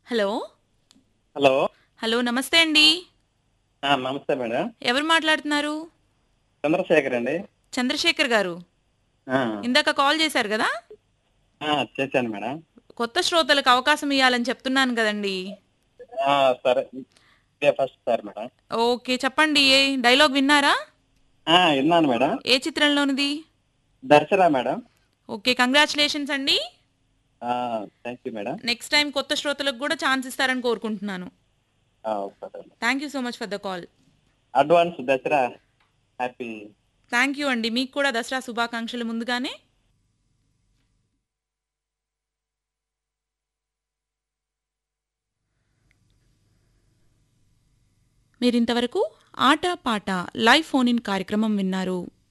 hello hello hello నమస్తే అండి ఆ, నమస్తే మేడం ఎవరు మాట్లాడుతున్నారు చంద్రశేఖర్ అండి చంద్రశేఖర్ గారు ఆ, ఇందాక కాల్ చేశారు కదా ఆ, చేశాను మేడం కొత్త శ్రోతలకు అవకాశం ఇవ్వాలని చెప్తున్నాను కదండి ఆ, సరే ఇదే ఫస్ట్ సార్ మేడం ఓకే చెప్పండి ఏ డైలాగ్ విన్నారా ఆ, విన్నాను మేడం ఏ చిత్రంలోనిది దర్శరా మేడం ఓకే కంగ్రాచులేషన్స్ అండి thank you madam next time కొత్త శ్రోతలకు కూడా ఛాన్స్ ఇస్తారని కోరుకుంటున్నాను ఆ, సరే thank you so much for the call advance Dasara happy thank you అండి మీకు కూడా దసరా శుభాకాంక్షలు ముందుగానే మీరింతవరకు ఆట పాట లైవ్ ఫోన్ ఇన్ కార్యక్రమం విన్నారు